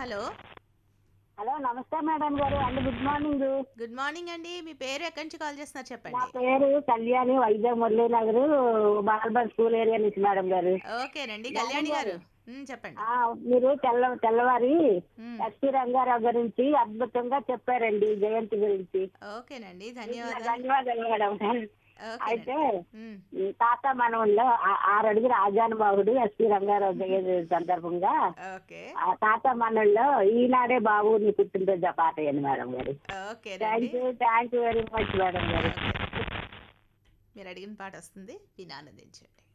Hello hello నమస్తే madam గారు అండి గుడ్ మార్నింగ్ గుడ్ మార్నింగ్ అండి మీ పేరు ఎక్కడి నుంచి కాల్ చేస్తున్నారు నా చెప్పండి పేరు కళ్యాణి వైజాగ్ మురళీ నగర్ బాల్బన్ స్కూల్ ఏరియా నుంచి మేడం గారు ఓకేనండి కళ్యాణి గారు ఉమ్, చెప్పండి ఆ, మీరు తెల్ల తెల్లవారి ఉమ్, ఎస్పీ రంగారావు గురించి అద్భుతంగా చెప్పారండి జయంతి గురించి ఓకేనండి ధన్యవాదాలు ధన్యవాదాలు మేడం అయితే ఓకేనండి ఉమ్, ఈ తాత మనవల్లో ఆ- ఆరు అడుగుల ఆజానుబాహుడు ఎస్పీ రంగారావు జయంతి సందర్భంగా ఓకే ఆ తాత మనల్లో ఈనాడే బాబు నీ పుట్టినరోజు ఆ పాట అయ్యింది మేడం గారు ఓకేనండి thank you thank you very much madam గారు ఓకే. మీరు అడిగిన పాట వస్తుంది విని ఆనందించండి